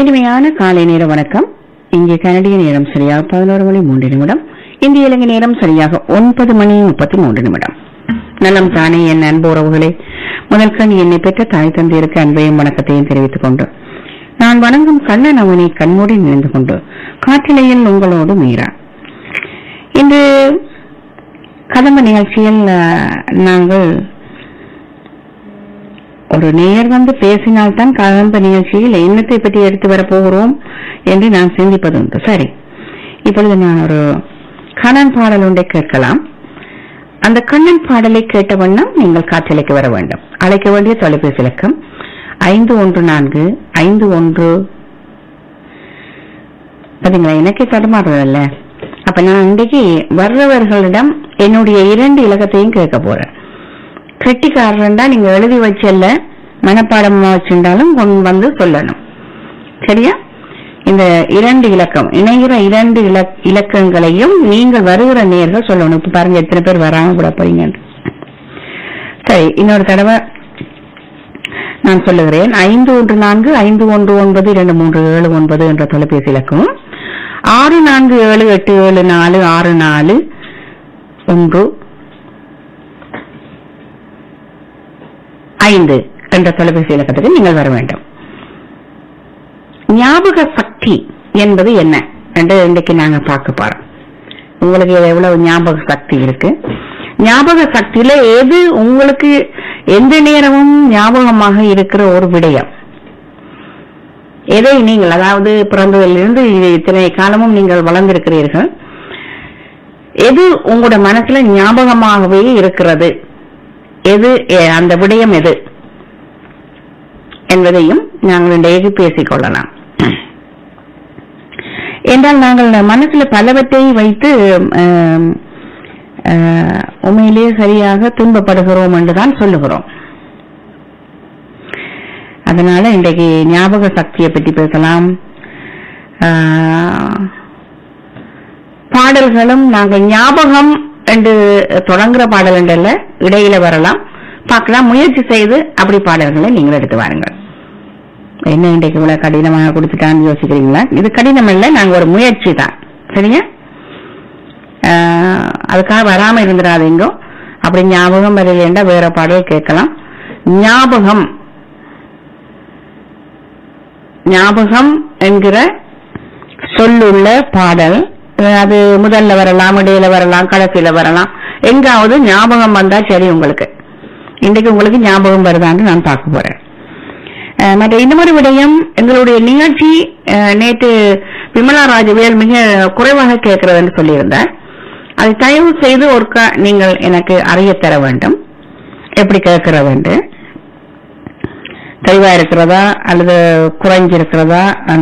இனிமையான காலை நேர வணக்கம் இங்கே கனடிய நேரம் சரியாக பதினோரு மணி மூன்று நிமிடம் இந்திய இலங்கை நேரம் சரியாக ஒன்பது மணி முப்பத்தி மூன்று நிமிடம் நலம் தானே என் அன்பு உறவுகளே முதல் கண் என்னை பெற்ற தாய் தந்தையருக்கு அன்பையும் வணக்கத்தையும் தெரிவித்துக் கொண்டு நான் வணங்கும் கண்ணன் அவனை கண்மூடி நினைந்து கொண்டு காற்றிலையில் உங்களோடு மீறா இன்று கதம்ப நிகழ்ச்சியில் அஹ், நாங்கள் ஒரு நேயர் வந்து பேசினால்தான் கதம்ப நிகழ்ச்சியில் எண்ணத்தை பற்றி எடுத்து வரப் போகிறோம் என்று நான் சிந்திப்பதுண்டு சரி இப்பொழுது நான் ஒரு கண்ணன் பாடல் ஒன்றை கேட்கலாம் அந்த கண்ணன் பாடலை கேட்ட வண்ணம் நீங்கள் காற்றலைக்கு வர வேண்டும் அழைக்க வேண்டிய தொலைபேசி இலக்கம் ஐந்து ஒன்று நான்கு ஐந்து ஒன்று பாத்தீங்களா எனக்கே தடுமாறுறதில்ல அப்ப நான் இன்றைக்கு வர்றவர்களிடம் என்னுடைய இரண்டு இலக்கத்தையும் கேட்க போறேன் கெட்டிக்காரன்டா நீங்க எழுதி வச்சல்ல மனப்பாடமா வச்சிருந்தாலும் கொண்டு வந்து சொல்லணும் சரியா இந்த இரண்டு இலக்கம் இணைகிற இரண்டு இலக்- இலக்கங்களையும் நீங்கள் வருகிற நேர்கள் சொல்லணும் இப்ப பாருங்க எத்தனை பேர் வராம கூட போறீங்க சரி இன்னொரு தடவை நான் சொல்லுகிறேன் ஐந்து ஒன்று நான்கு ஐந்து ஒன்று ஒன்பது இரண்டு மூன்று ஏழு ஒன்பது என்ற தொலைபேசி இலக்கம் ஆறு நான்கு ஏழு எட்டு ஏழு நாலு ஆறு நாலு ஒன்று ஐந்து என்ற தொலைபேசி இலக்கத்துக்கு நீங்கள் வர வேண்டும் ஞாபக சக்தி என்பது என்ன என்று இன்றைக்கு நாங்க பார்க்க போறோம் உங்களுக்கு எவ்வளவு ஞாபக சக்தி இருக்கு ஞாபக சக்தியில எது உங்களுக்கு எந்த நேரமும் ஞாபகமாக இருக்கிற ஒரு விடயம் எதை நீங்கள் அதாவது பிறந்ததிலிருந்து இது இத்தனை காலமும் நீங்கள் வளர்ந்திருக்கிறீர்கள் எது உங்களோட மனசுல ஞாபகமாகவே இருக்கிறது எது எ- அந்த விடயம் எது என்பதையும் நாங்கள் இன்றைக்கு பேசிக் கொள்ளலாம் என்றால் நாங்கள் மனசுல பலவற்றை வைத்து ஆம், ஆ, உண்மையிலேயே சரியாக துன்பப்படுகிறோம் என்றுதான் சொல்லுகிறோம் அதனால இன்றைக்கு ஞாபக சக்தியை பற்றி பேசலாம் ஆ, பாடல்களும் நாங்கள் ஞாபகம் என்று தொடங்குற பாடல் என்றல்ல இடையில வரலாம் பார்க்கலாம் முயற்சி செய்து அப்படி பாடல்களை நீங்கள் எடுத்து வாருங்கள் என்ன இன்றைக்கு இவ்வளவு கடினமாக கொடுத்துட்டான்னு யோசிக்கிறீங்களா இது கடினம் இல்ல நாங்க ஒரு முயற்சி தான் சரியா ஆஹ், அதுக்காக வராம இருந்துடாதீங்க அப்படி ஞாபகம் வரலைன்னா வேற பாடல் கேட்கலாம் ஞாபகம் ஞாபகம் என்கிற சொல்லுள்ள பாடல் அஹ் அது முதல்ல வரலாம் இடையில வரலாம் கடைசியில வரலாம் எங்காவது ஞாபகம் வந்தா சரி உங்களுக்கு இன்றைக்கு உங்களுக்கு ஞாபகம் வருதான்னு நான் பார்க்க போறேன் அஹ் மற்ற இன்னொரு விடயம் எங்களுடைய நிகழ்ச்சி அஹ், நேற்று விமலா ராஜவேல் மிக குறைவாக கேட்கிறதுன்னு சொல்லியிருந்தார் அதை தயவு செய்து ஒருக்கா நீங்கள் எனக்கு அறிய தர வேண்டும் எப்படி கேட்கிறது தெளிவா இருக்கிறதா அல்லது குறைஞ்சிருக்கிறதா